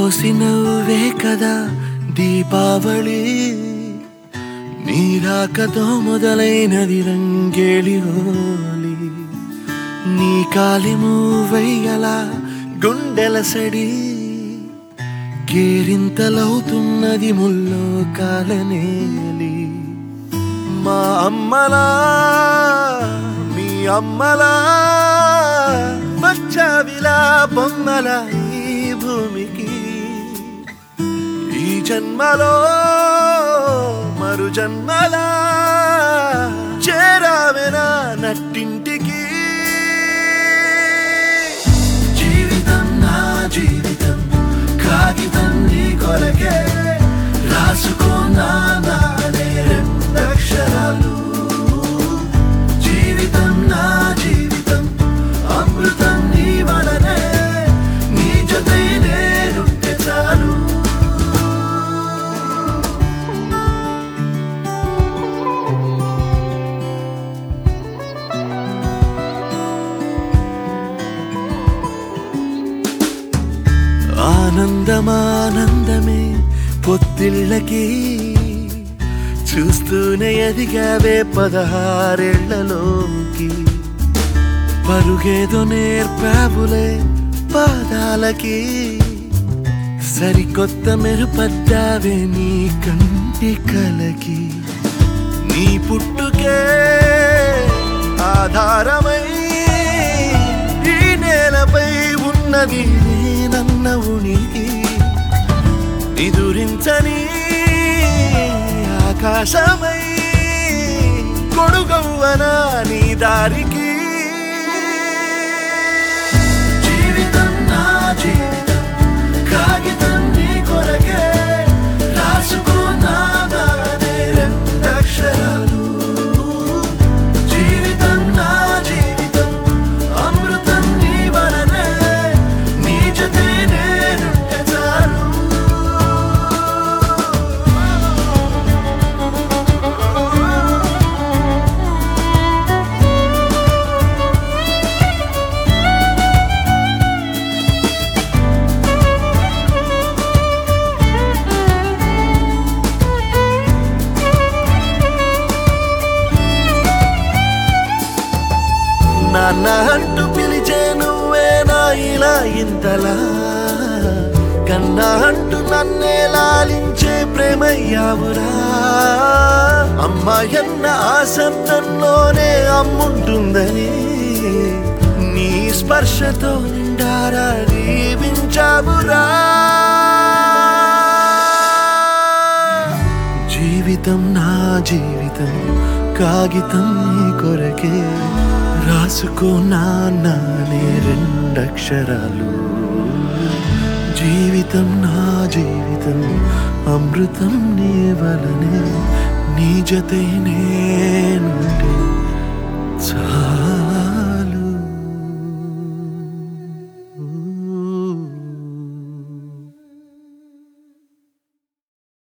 పోసి నవ్వే కదా దీపావళి నీ రాకతో మొదలైనది రంగేళి హోలీ నీ కాలి మూవయ్యలా గుండెల సడి కేరింతలవుతున్నది ముల్లో కాలనేలి మా అమ్మలా మీ అమ్మలా వచ్చావిలా బొమ్మల ఈ భూమికి ఈ జన్మలో మరు జన్మలా చేరావెనా నట్టింటికి జీవితం నా జీవితం కాగితం నీ కొరకే రాసుకోనా నానే రెండక్షరాలు జీవితం నా జీవితం అమృతం నీ వలనే నీ జొతే నేనుంటే చాలు ఆనందమానందమే పొత్తిళ్ళకి చూస్తూనే ఎదిగావే పదహారేళ్లలోకి పరుగేదో నేర్పావులే పాదాలకి సరికొత్త మెరుపడ్డావే నీ కంటి కలకి నీ పుట్టుకే ఆధారమై ఈ నేలపై ఉన్నది నన్న ఉనికి నిదురించని ఆకాశమై కొడుగవ్వన నీ దారికి జీవితం నా జీవితం కాగితం నీ కొరకే రాసుకోనా నానే రెండక్షరాలు జీవితం నా జీవితం అమృతం నీ వలనే నీ జతే నేనుంటే చాలు నాన్న అంటూ పిలిచే నువ్వే నా ఇలా ఇంతలా కన్నా అంటూ నన్నే లాలించే ప్రేమయ్యావురా అమ్మాయన్న ఆశబ్దంలోనే అమ్ముంటుందని నీ స్పర్శతో నిండారా దీవించావురా జీవితం నా జీవితం కాగితం నీ కొరకే రాసుకో నానే రెండక్షరాలు జీవితం నా జీవితం అమృతం నీ వలనే నీ జతే